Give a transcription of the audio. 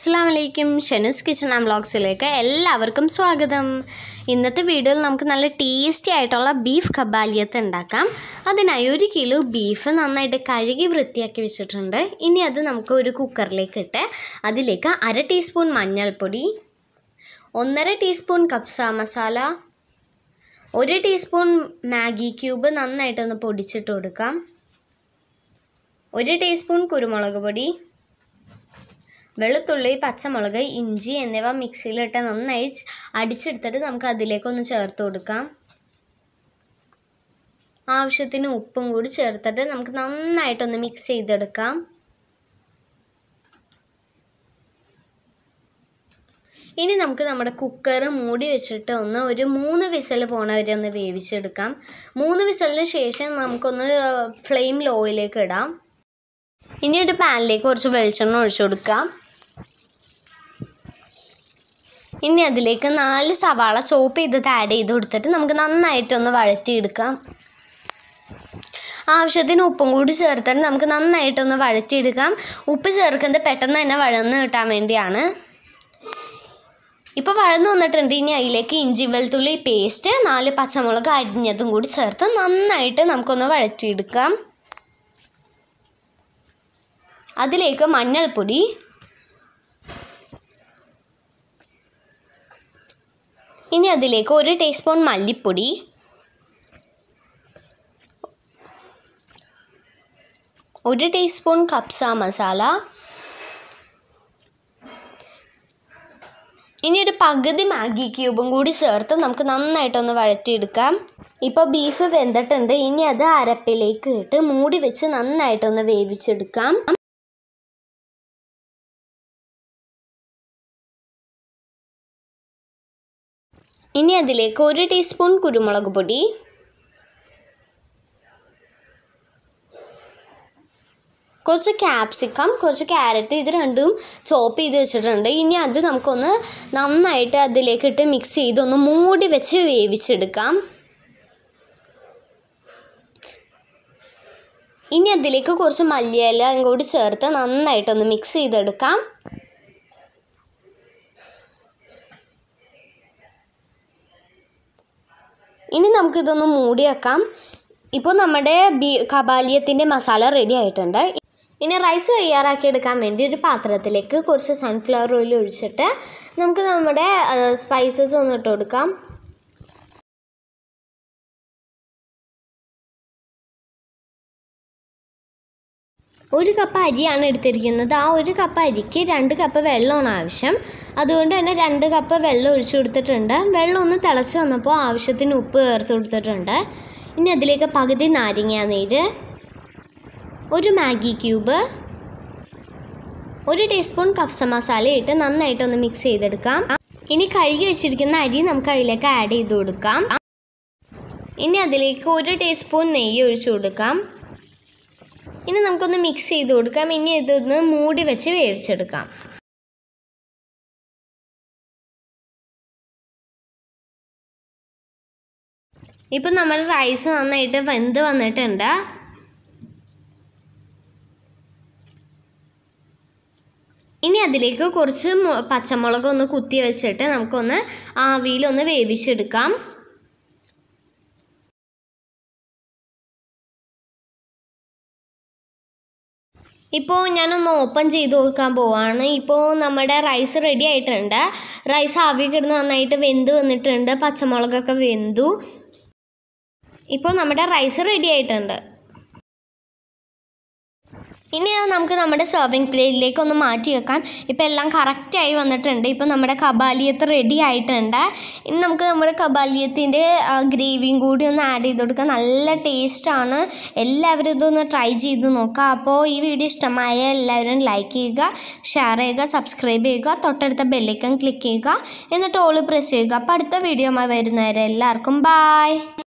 അസ്സാം വലൈക്കും ഷെനസ് kitchen and വ്ളോഗ്സിലേക്ക് എല്ലാവർക്കും സ്വാഗതം ഇന്നത്തെ വീഡിയോയിൽ നമുക്ക് നല്ല ടേസ്റ്റി ആയിട്ടുള്ള ബീഫ് കബാലിയത്ത് ഉണ്ടാക്കാം അതിനായി ഒരു കിലോ ബീഫ് നന്നായിട്ട് കഴുകി വൃത്തിയാക്കി വെച്ചിട്ടുണ്ട് ഇനി അത് നമുക്ക് ഒരു കുക്കറിലേക്ക് ഇട്ട് അതിലേക്ക് അര ടീസ്പൂൺ മഞ്ഞൾപ്പൊടി ഒന്നര ടീസ്പൂൺ കപ്സ മസാല ഒരു ടീസ്പൂൺ മാഗി ക്യൂബ് നന്നായിട്ടൊന്ന് പൊടിച്ചിട്ട് കൊടുക്കാം ഒരു ടീസ്പൂൺ കുരുമുളക് പൊടി വെളുത്തുള്ളി പച്ചമുളക് ഇഞ്ചി എന്നിവ മിക്സിയിലിട്ട് നന്നായി ച് അടിച്ചെടുത്തിട്ട് നമുക്ക് അതിലേക്കൊന്ന് ചേർത്ത് കൊടുക്കാം ആവശ്യത്തിന് ഉപ്പും കൂടി ചേർത്തിട്ട് നമുക്ക് നന്നായിട്ടൊന്ന് മിക്സ് ചെയ്തെടുക്കാം ഇനി നമുക്ക് നമ്മുടെ കുക്കർ മൂടി വെച്ചിട്ട് ഒന്ന് ഒരു മൂന്ന് വിസൽ പോണ വരെ ഒന്ന് വേവിച്ചെടുക്കാം മൂന്ന് വിസലിന് ശേഷം നമുക്കൊന്ന് ഫ്ലെയിം ലോയിലേക്ക് ഇടാം ഇനി ഒരു പാനിലേക്ക് കുറച്ച് വെളിച്ചെണ്ണ ഒഴിച്ചു കൊടുക്കാം ഇനി അതിലേക്ക് നാല് സവാള ചോപ്പ് ചെയ്തത് ആഡ് ചെയ്ത് കൊടുത്തിട്ട് നമുക്ക് നന്നായിട്ടൊന്ന് വഴറ്റിയെടുക്കാം ആവശ്യത്തിന് ഉപ്പും കൂടി ചേർത്തിട്ട് നമുക്ക് നന്നായിട്ടൊന്ന് വഴറ്റിയെടുക്കാം ഉപ്പ് ചേർക്കുന്നത് പെട്ടെന്ന് തന്നെ വഴന്ന് കിട്ടാൻ വേണ്ടിയാണ് ഇപ്പോൾ വഴന്ന് വന്നിട്ടുണ്ട് ഇനി അതിലേക്ക് ഇഞ്ചി വെളുത്തുള്ളി പേസ്റ്റ് നാല് പച്ചമുളക് അരിഞ്ഞതും കൂടി ചേർത്ത് നന്നായിട്ട് നമുക്കൊന്ന് വഴറ്റിയെടുക്കാം അതിലേക്ക് മഞ്ഞൾപ്പൊടി ഇനി അതിലേക്ക് ഒരു ടീസ്പൂൺ മല്ലിപ്പൊടി ഒരു ടീസ്പൂൺ കപ്സ മസാല ഇനി ഒരു പകുതി മാഗി ക്യൂബും കൂടി ചേർത്ത് നമുക്ക് നന്നായിട്ടൊന്ന് വഴറ്റിയെടുക്കാം ഇപ്പോൾ ബീഫ് വെന്തിട്ടുണ്ട് ഇനി അത് അരപ്പിലേക്ക് ഇട്ട് മൂടി വെച്ച് നന്നായിട്ടൊന്ന് വേവിച്ചെടുക്കാം ഇനി അതിലേക്ക് ഒരു ടീസ്പൂൺ കുരുമുളക് പൊടി കുറച്ച് ക്യാപ്സിക്കം കുറച്ച് ക്യാരറ്റ് ഇത് രണ്ടും ചോപ്പ് ചെയ്ത് വെച്ചിട്ടുണ്ട് ഇനി അത് നമുക്കൊന്ന് നന്നായിട്ട് അതിലേക്ക് ഇട്ട് മിക്സ് ചെയ്ത് ഒന്ന് മൂടി വെച്ച് വേവിച്ചെടുക്കാം ഇനി അതിലേക്ക് കുറച്ച് മല്ലിയില കൂടി ചേർത്ത് നന്നായിട്ടൊന്ന് മിക്സ് ചെയ്തെടുക്കാം ഇനി നമുക്കിതൊന്ന് മൂടി വെക്കാം ഇപ്പോൾ നമ്മുടെ ബി കബാലിയത്തിൻ്റെ മസാല റെഡി ആയിട്ടുണ്ട് ഇനി റൈസ് തയ്യാറാക്കി എടുക്കാൻ വേണ്ടി ഒരു പാത്രത്തിലേക്ക് കുറച്ച് സൺഫ്ലവർ ഓയിൽ ഒഴിച്ചിട്ട് നമുക്ക് നമ്മുടെ സ്പൈസസ് ഒന്ന് ഇട്ട് കൊടുക്കാം ഒരു കപ്പ് അരിയാണ് എടുത്തിരിക്കുന്നത് ആ ഒരു കപ്പ് അരിക്ക് രണ്ട് കപ്പ് വെള്ളമാണ് ആവശ്യം അതുകൊണ്ട് തന്നെ രണ്ട് കപ്പ് വെള്ളം ഒഴിച്ചു കൊടുത്തിട്ടുണ്ട് വെള്ളം ഒന്ന് തിളച്ച് വന്നപ്പോൾ ആവശ്യത്തിന് ഉപ്പ് ചേർത്ത് കൊടുത്തിട്ടുണ്ട് ഇനി അതിലേക്ക് പകുതി നാരങ്ങ നീര് ഒരു മാഗി ക്യൂബ് ഒരു ടീസ്പൂൺ കഫ്സ മസാല ഇട്ട് നന്നായിട്ടൊന്ന് മിക്സ് ചെയ്തെടുക്കാം ഇനി കഴുകി വെച്ചിരിക്കുന്ന അരി നമുക്ക് അതിലേക്ക് ആഡ് ചെയ്ത് കൊടുക്കാം ഇനി അതിലേക്ക് ഒരു ടീസ്പൂൺ നെയ്യ് ഒഴിച്ചു കൊടുക്കാം ഇനി നമുക്കൊന്ന് മിക്സ് ചെയ്ത് കൊടുക്കാം ഇനി ഇതൊന്ന് മൂടി വെച്ച് വേവിച്ചെടുക്കാം ഇപ്പം നമ്മുടെ റൈസ് നന്നായിട്ട് വെന്ത് വന്നിട്ടുണ്ട് ഇനി അതിലേക്ക് കുറച്ച് പച്ചമുളക് ഒന്ന് കുത്തി വെച്ചിട്ട് നമുക്കൊന്ന് ആവിയിലൊന്ന് വേവിച്ചെടുക്കാം ഇപ്പോൾ ഞാനൊന്ന് ഓപ്പൺ ചെയ്ത് നോക്കാൻ പോവാണ് ഇപ്പോൾ നമ്മുടെ റൈസ് റെഡി ആയിട്ടുണ്ട് റൈസ് ആവി കിടന്ന് നന്നായിട്ട് വെന്ത് വന്നിട്ടുണ്ട് പച്ചമുളകൊക്കെ വെന്തു ഇപ്പോൾ നമ്മുടെ റൈസ് റെഡി ആയിട്ടുണ്ട് ഇനി അത് നമുക്ക് നമ്മുടെ സെർവിങ് പ്ലേറ്റിലേക്ക് ഒന്ന് മാറ്റി വെക്കാം ഇപ്പോൾ എല്ലാം കറക്റ്റായി വന്നിട്ടുണ്ട് ഇപ്പോൾ നമ്മുടെ കബാലിയത്ത് റെഡി ആയിട്ടുണ്ട് ഇനി നമുക്ക് നമ്മുടെ കബാലിയത്തിൻ്റെ ഗ്രേവിയും കൂടി ഒന്ന് ആഡ് ചെയ്ത് കൊടുക്കാം നല്ല ടേസ്റ്റാണ് എല്ലാവരും ഇതൊന്ന് ട്രൈ ചെയ്ത് നോക്കുക അപ്പോൾ ഈ വീഡിയോ ഇഷ്ടമായ എല്ലാവരും ലൈക്ക് ചെയ്യുക ഷെയർ ചെയ്യുക സബ്സ്ക്രൈബ് ചെയ്യുക തൊട്ടടുത്ത ബെല്ലൈക്കൺ ക്ലിക്ക് ചെയ്യുക എന്നിട്ട് ഓൾ പ്രസ് ചെയ്യുക അപ്പോൾ അടുത്ത വീഡിയോമായി വരുന്നവരെ എല്ലാവർക്കും ബായ്